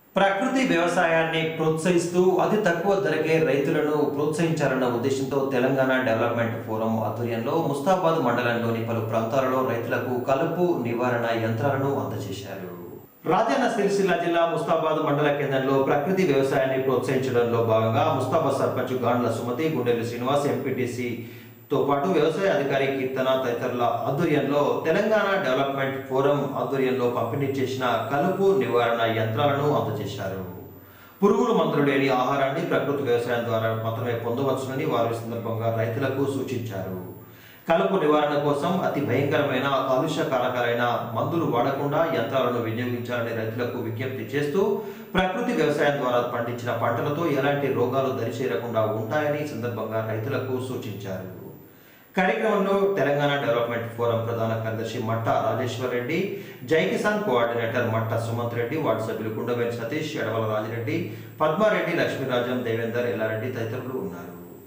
ప్రకృతి వ్యవసాయాన్ని ప్రోత్సహిస్తూ అతి తక్కువ ధరకే రైతులను ప్రోత్సహించాలన్న ఉద్దేశంతో తెలంగాణ డెవలప్మెంట్ ఫోరం ఆధ్వర్యంలో ముస్తాబాద్ మండలంలోని పలు ప్రాంతాలలో రైతులకు కలుపు నివారణ యంత్రాలను అందజేశారు రాజన్న సిరిసిల్ల జిల్లా ముస్తాబాద్ మండల కేంద్రంలో ప్రకృతి వ్యవసాయాన్ని ప్రోత్సహించడంలో భాగంగా ముస్తాబాద్ సర్పంచ్ గాండ్ల సుమతి గుండెలు శ్రీనివాస్ ఎంపీటీసీ తో పాటు వ్యవసాయ అధికారి కీర్తన తదితరుల ఆధ్వర్యంలో తెలంగాణ డెవలప్మెంట్ ఫోరం ఆధ్వర్యంలో పంపిణీ చేసిన కలుపు నివారణ యంత్రాలను అందజేశారు పురుగులు మందులు లేని ఆహారాన్ని ప్రకృతి వ్యవసాయం ద్వారా మాత్రమే పొందవచ్చునని వారు ఈ సందర్భంగా రైతులకు సూచించారు కలుపు నివారణ కోసం అతి భయంకరమైన కాలుష్య కారకాలైన మందులు వాడకుండా యంత్రాలను వినియోగించాలని రైతులకు విజ్ఞప్తి చేస్తూ ప్రకృతి వ్యవసాయం ద్వారా పండించిన పంటలతో ఎలాంటి రోగాలు దరిచేరకుండా ఉంటాయని ఈ సందర్భంగా రైతులకు సూచించారు కార్యక్రమంలో తెలంగాణ డెవలప్మెంట్ ఫోరం ప్రధాన కార్యదర్శి మట్ట రాజేశ్వర్ రెడ్డి జై కిసాన్ కోఆర్డినేటర్ మట్ట సుమంత్ రెడ్డి వార్డు సభ్యులు కుండవేలి సతీష్ ఎడవల రాజిరెడ్డి పద్మారెడ్డి లక్ష్మీరాజం దేవేందర్ ఎల్లారెడ్డి తదితరులు ఉన్నారు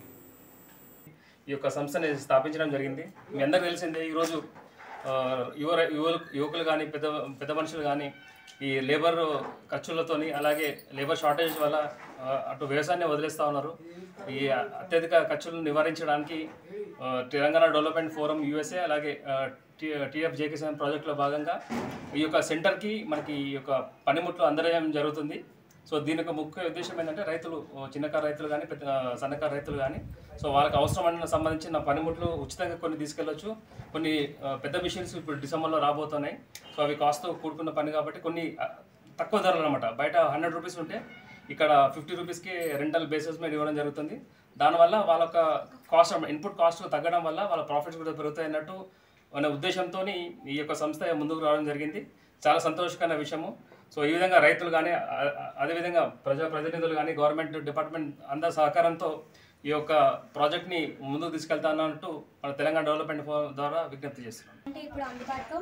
ఈ యొక్క సంస్థని స్థాపించడం జరిగింది మీ అందరికీ తెలిసిందే ఈరోజు ఆ, యువ యువలు యువకులు కానీ పెద్ద పెద్ద మనుషులు కానీ ఈ లేబర్ ఖర్చులతోని అలాగే లేబర్ షార్టేజ్ వల్ల ఆ, అటు వ్యవసాయాన్ని వదిలేస్తూ ఉన్నారు ఈ అత్యధిక ఖర్చులను నివారించడానికి ఆ, తెలంగాణ డెవలప్మెంట్ ఫోరం యూఎస్ఏ అలాగే టీఎఫ్ జేకేసీఎం ప్రాజెక్టులో భాగంగా ఈ యొక్క సెంటర్కి మనకి ఈ యొక్క పనిముట్లు అందజేయడం జరుగుతుంది సో దీని యొక్క ముఖ్య ఉద్దేశం ఏంటంటే రైతులు ఓ చిన్నకారు రైతులు కానీ పెద్ద సన్నకారు రైతులు కానీ సో వాళ్ళకి అవసరమైన సంబంధించిన పనిముట్లు ఉచితంగా కొన్ని తీసుకెళ్ళొచ్చు కొన్ని ఆ, పెద్ద మిషన్స్ ఇప్పుడు డిసెంబర్లో రాబోతున్నాయి సో అవి కాస్త కూడుకున్న పని కాబట్టి కొన్ని ఆ, తక్కువ ధరలు అనమాట బయట హండ్రెడ్ రూపీస్ ఉంటే ఇక్కడ ఫిఫ్టీ రూపీస్కి రెంటల్ బేసిస్ మీద ఇవ్వడం జరుగుతుంది దానివల్ల వాళ్ళ యొక్క కాస్ట్ ఇన్పుట్ కాస్ట్ తగ్గడం వల్ల వాళ్ళ ప్రాఫిట్స్ కూడా పెరుగుతాయి అన్నట్టు అనే ఉద్దేశంతో ఈ యొక్క సంస్థ ముందుకు రావడం జరిగింది చాలా సంతోషకరమైన విషయము సో ఈ విధంగా రైతులు కానీ ఆ- ఆ- అదేవిధంగా ప్రజా ప్రతినిధులు కానీ గవర్నమెంట్ డిపార్ట్మెంట్ అందరి సహకారంతో ఈ యొక్క ప్రాజెక్ట్ని ముందుకు తీసుకెళ్తానంటూ మన తెలంగాణ డెవలప్మెంట్ ఫోరం ద్వారా విజ్ఞప్తి చేస్తున్నాం అంటే ఇప్పుడు అందుబాటులో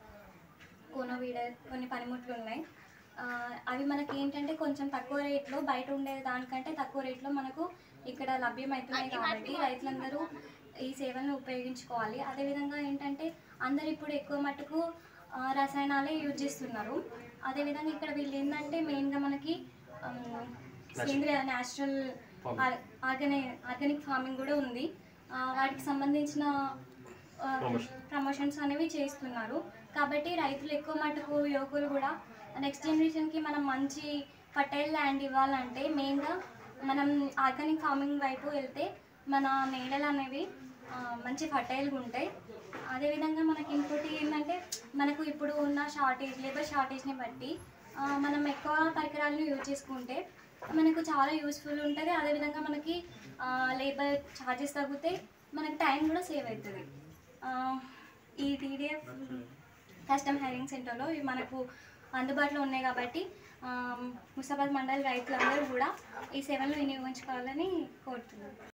కోనో వీడర్ కొన్ని పనిముట్లు ఉన్నాయి ఆ, అవి మనకి ఏంటంటే కొంచెం తక్కువ రేట్లో బయట ఉండే దానికంటే తక్కువ రేట్లో మనకు ఇక్కడ లభ్యమవుతున్నాయి కాబట్టి రైతులందరూ ఈ సేవలను ఉపయోగించుకోవాలి అదేవిధంగా ఏంటంటే అందరు ఇప్పుడు ఎక్కువ మటుకు ఆ, రసాయనాలే యూజ్ చేస్తున్నారు అదేవిధంగా ఇక్కడ వీళ్ళు ఏంటంటే మెయిన్గా మనకి ఆమ్, సేంద్రియ న్యాచురల్ ఆర్గానిక్ ఆర్గానిక్ ఫార్మింగ్ కూడా ఉంది ఆ, వాటికి సంబంధించిన ఆ, ప్రమోషన్స్ అనేవి చేస్తున్నారు కాబట్టి రైతులు ఎక్కువ మటుకు యువకులు కూడా నెక్స్ట్ జనరేషన్కి మనం మంచి ఫర్టైల్ ల్యాండ్ ఇవ్వాలంటే మెయిన్గా మనం ఆర్గానిక్ ఫార్మింగ్ వైపు వెళ్తే మన నేలలు అనేవి ఆ, మంచి ఫర్టైల్గా ఉంటాయి అదేవిధంగా మనకి ఇంకోటి ఏంటంటే మనకు ఇప్పుడు ఉన్న షార్టేజ్ లేబర్ షార్టేజ్ని బట్టి ఆ, మనం ఎక్కువ పరికరాలను యూజ్ చేసుకుంటే మనకు చాలా యూస్ఫుల్ ఉంటుంది అదేవిధంగా మనకి లేబర్ ఛార్జెస్ తగ్గుతాయి మనకి టైం కూడా సేవ్ అవుతుంది ఆ, ఈ టీడీఎఫ్ కస్టమ్ హైరింగ్ సెంటర్లో ఇవి మనకు అందుబాటులో ఉన్నాయి కాబట్టి ఆ, ముస్తాబాద్ మండలి రైతులందరూ కూడా ఈ సేవలను వినియోగించుకోవాలని కోరుతున్నాను